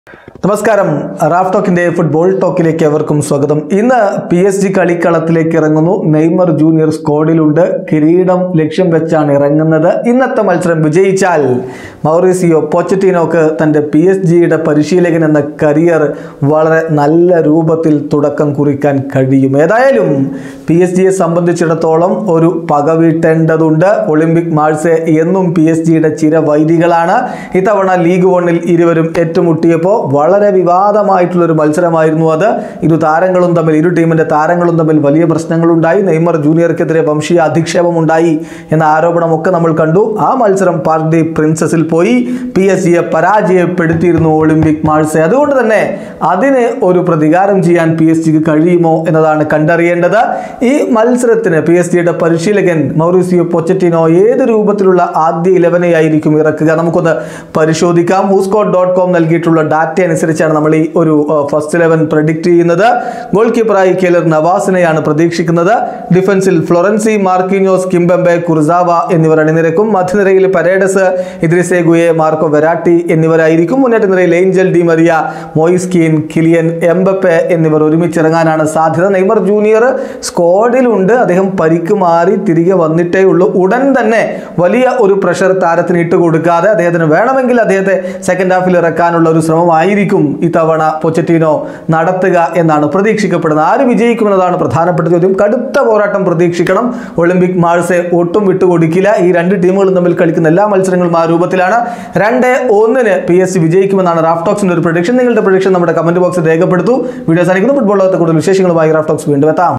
നമസ്കാരം Raf ടോക്കിന്റെ football ടോക്കിലേക്ക് എവർക്കും സ്വാഗതം ഇന്ന് പി എസ് ജി കളിക്കളത്തിലേക്ക് ഇറങ്ങുന്നു നെയ്മർ ജൂനിയർ സ്ക്വാഡിലുണ്ട് കിരീടം ലക്ഷ്യം വെച്ചാണ് ഇറങ്ങുന്നത് ഇന്നത്തെ മത്സരം വിജയിച്ചാൽ മൗറീസിയോ പോച്ചറ്റീനോക്ക് തന്റെ പി എസ് ജിയുടെ പരിശീലകൻ എന്ന കരിയർ വളരെ നല്ല രൂപത്തിൽ തുടക്കം കുറിക്കാൻ കഴിയും ഏതായാലും പി എസ് ജിയെ സംബന്ധിച്ചിടത്തോളം ഒരു പക വീട്ടേണ്ടതുണ്ട് ഒളിമ്പിക് മാഴ്സെ എന്നും പി എസ് ജിയുടെ ചിരവൈരികളാണ് ഇത്തവണ ലീഗ് വണ്ണിൽ ഇരുവരും ഏറ്റുമുട്ടിയപ്പോൾ വളരെ വിവാദമായിട്ടുള്ള ഒരു മത്സരമായിരുന്നു അത് ഇരു താരങ്ങളും തമ്മിൽ ഇരു ടീമിന്റെ താരങ്ങളും തമ്മിൽ വലിയ പ്രശ്നങ്ങളുണ്ടായി നെയ്മർ ജൂനിയർക്കെതിരെ വംശീയ അധിക്ഷേപം ഉണ്ടായി എന്ന ആരോപണമൊക്കെ നമ്മൾ കണ്ടു ആ മത്സരം പാർക്ക് ദി പ്രിൻസസിൽ പോയി പി എസ് ജിയെ പരാജയപ്പെടുത്തിയിരുന്നു ഒളിമ്പിക് മാഴ്സെ അതുകൊണ്ട് തന്നെ അതിന് ഒരു പ്രതികാരം ചെയ്യാൻ പി എസ് ജിക്ക് കഴിയുമോ എന്നതാണ് കണ്ടറിയേണ്ടത് ഈ മത്സരത്തിന് പി എസ് ജിയുടെ പരിശീലകൻ മൗറിസിയോ പൊച്ചറ്റിനോ ഏത് രൂപത്തിലുള്ള ആദ്യ ഇലവനെയായിരിക്കും ഇറക്കുക നമുക്കൊന്ന് പരിശോധിക്കാം ഹൂസ്കോട്ട് ഡോട്ട് കോം നൽകിയിട്ടുള്ള ഡാറ്റ അനുസരിച്ചാണ് നമ്മൾ ഈ ഒരു ഫസ്റ്റ് ഇലവൻ പ്രഡിക്റ്റ് ചെയ്യുന്നത് ഗോൾ കീപ്പറായി കെലർ നവാസിനെയാണ് പ്രതീക്ഷിക്കുന്നത് ഡിഫൻസിൽ ഫ്ലോറൻസി മാർക്കിനോസ് കിംബെമ്പെ കുർസാവ എന്നിവർ അണിനിരക്കും മധ്യനിരയിൽ പരേഡസ് ഇദ്രിസെ ഗുയെ മാർക്കോ വെരാട്ടി എന്നിവരായിരിക്കും മുന്നേറ്റ നിരയിൽ Angel Di Maria Moise Kean Kylian Mbappe എന്നിവർ ഒരുമിച്ചിറങ്ങാനാണ് സാധ്യത നെയ്മർ ജൂനിയർ സ്ക്വാഡിലുണ്ട് അദ്ദേഹം പരിക്ക് മാറി തിരികെ വന്നിട്ടേ ഉള്ളൂ ഉടൻ തന്നെ വലിയ ഒരു പ്രഷർ താരത്തിന് ഇട്ട് കൊടുക്കാതെ അദ്ദേഹത്തിന് വേണമെങ്കിൽ അദ്ദേഹത്തെ സെക്കൻഡ് ഹാഫിൽ ഇറക്കാനുള്ള ഒരു ശ്രമമായിരിക്കും ഇത്തവണ പൊച്ചറ്റീനോ നടത്തുക എന്നാണ് പ്രതീക്ഷിക്കപ്പെടുന്നത് ആര് വിജയിക്കുമെന്നതാണ് പ്രധാനപ്പെട്ട ചോദ്യം കടുത്ത പോരാട്ടം പ്രതീക്ഷിക്കണം ഒളിമ്പിക് മാഴ്സെ ഒട്ടും വിട്ടുകൊടുക്കില്ല ഈ രണ്ട് ടീമുകളും തമ്മിൽ കളിക്കുന്ന എല്ലാ മത്സരങ്ങളും ആ രൂപത്തിലാണ് രണ്ട് ഒന്നിന് പി എസ് സി വിജയിക്കുമെന്നാണ് റാഫ്റ്റോക്സിന്റെ ഒരു പ്രൊഡിക്ഷൻ നിങ്ങളുടെ പ്രൊഡിക്ഷൻ നമ്മുടെ കമന്റ് ബോക്സിൽ രേഖപ്പെടുത്തു വീഡിയോ സാധിക്കുന്നു ഫുട്ബോൾ ലോകത്തെ കൂടുതൽ വിശേഷങ്ങളുമായി റാഫ്റ്റോക്സ് വീണ്ടും എത്താം